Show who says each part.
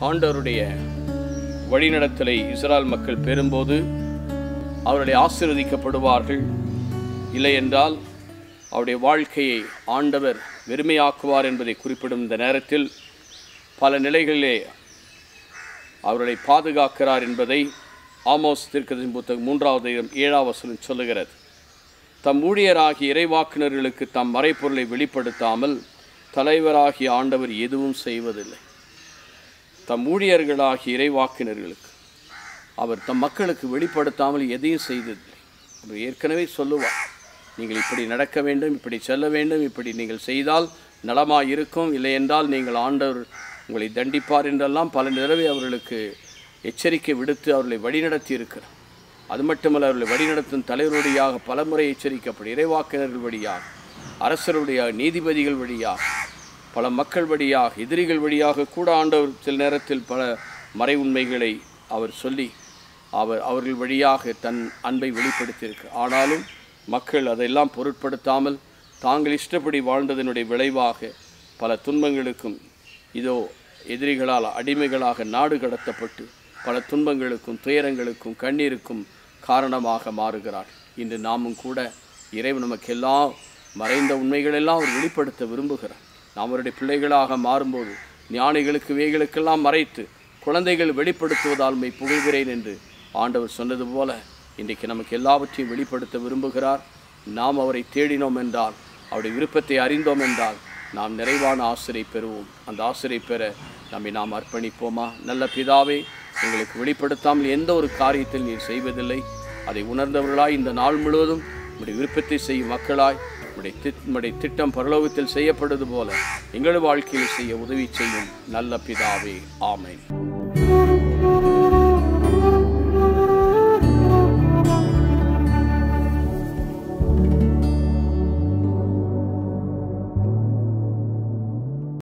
Speaker 1: ஆண்டவருடைய வழிநடத்தலை இஸ்ராயல் மக்கள் பெறும்போது அவர்களை ஆசீர்வதிக்கப்படுவார்கள் இல்லை என்றால் அவருடைய வாழ்க்கையை ஆண்டவர் வெறுமையாக்குவார் என்பதை குறிப்பிடும் இந்த நேரத்தில் பல நிலைகளிலே அவர்களை பாதுகாக்கிறார் என்பதை ஆமோஸ் தீர்க்கதரிசி புத்தகம் மூன்றாவது அதிகாரம் ஏழாவது வசனம் சொல்லுகிறது தம் ஊழியராகிய இறைவாக்கினர்களுக்கு தம் மறைப்பொருளை வெளிப்படுத்தாமல் தலைவராகிய ஆண்டவர் எதுவும் செய்வதில்லை தம் ஊழியர்களாகிய இறைவாக்கினர்களுக்கு அவர் தம் மக்களுக்கு வெளிப்படுத்தாமல் எதையும் செய்ததில்லை அவர் ஏற்கனவே சொல்லுவார் நீங்கள் இப்படி நடக்க வேண்டும் இப்படி செல்ல வேண்டும் இப்படி நீங்கள் செய்தால் நலமாய் இருக்கும் இல்லை என்றால் நீங்கள் ஆண்டவர் உங்களை தண்டிப்பார் என்றெல்லாம் பல தடவை அவர்களுக்கு எச்சரிக்கை விடுத்து அவர்களை வழிநடத்தி இருக்கிறார் அது மட்டுமல்ல அவர்களை வழிநடத்தும் தலைவர் வழியாக பலமுறை எச்சரிக்கப்படும் இறைவாக்கினர்கள் வழியாக அரசருடைய நீதிபதிகள் வழியாக பல மக்கள் வழியாக எதிரிகள் வழியாக கூட ஆண்டவர் சில நேரத்தில் பல மறை உண்மைகளை அவர் சொல்லி அவர் அவர்கள் வழியாக தன் அன்பை வெளிப்படுத்தியிருக்கு ஆனாலும் மக்கள் அதையெல்லாம் பொருட்படுத்தாமல் தாங்கள் இஷ்டப்படி வாழ்ந்ததனுடைய விளைவாக பல துன்பங்களுக்கும் இதோ எதிரிகளால் அடிமைகளாக நாடு கடத்தப்பட்டு பல துன்பங்களுக்கும் துயரங்களுக்கும் கண்ணீருக்கும் காரணமாக மாறுகிறார் இன்று நாமும் கூட இறைவன் நமக்கெல்லாம் மறைந்த உண்மைகளெல்லாம் அவர் வெளிப்படுத்த விரும்புகிறார் நாம் அவருடைய பிள்ளைகளாக மாறும்போது ஞானிகளுக்கு வேகளுக்கெல்லாம் மறைத்து குழந்தைகள் வெளிப்படுத்துவதால் மை புகழ்கிறேன் என்று ஆண்டவர் சொன்னது போல இன்றைக்கு நமக்கு எல்லாவற்றையும் வெளிப்படுத்த விரும்புகிறார் நாம் அவரை தேடினோம் என்றால் அவருடைய விருப்பத்தை அறிந்தோம் என்றால் நாம் நிறைவான ஆசிரை பெறுவோம் அந்த ஆசிரை பெற நம்மை நாம் அர்ப்பணிப்போமா நல்ல பிதாவே எங்களுக்கு வெளிப்படுத்தாமல் எந்த ஒரு காரியத்தில் நீர் செய்வதில்லை அதை உணர்ந்தவர்களாய் இந்த நாள் முழுவதும் உடைய விருப்பத்தை செய்யும் மக்களாய் உடைய திட் உம்முடைய திட்டம் பரலோகத்தில் செய்யப்படுவது போல எங்களது வாழ்க்கையில் செய்ய உதவி செய்யும் நல்ல பிதாவே ஆமென்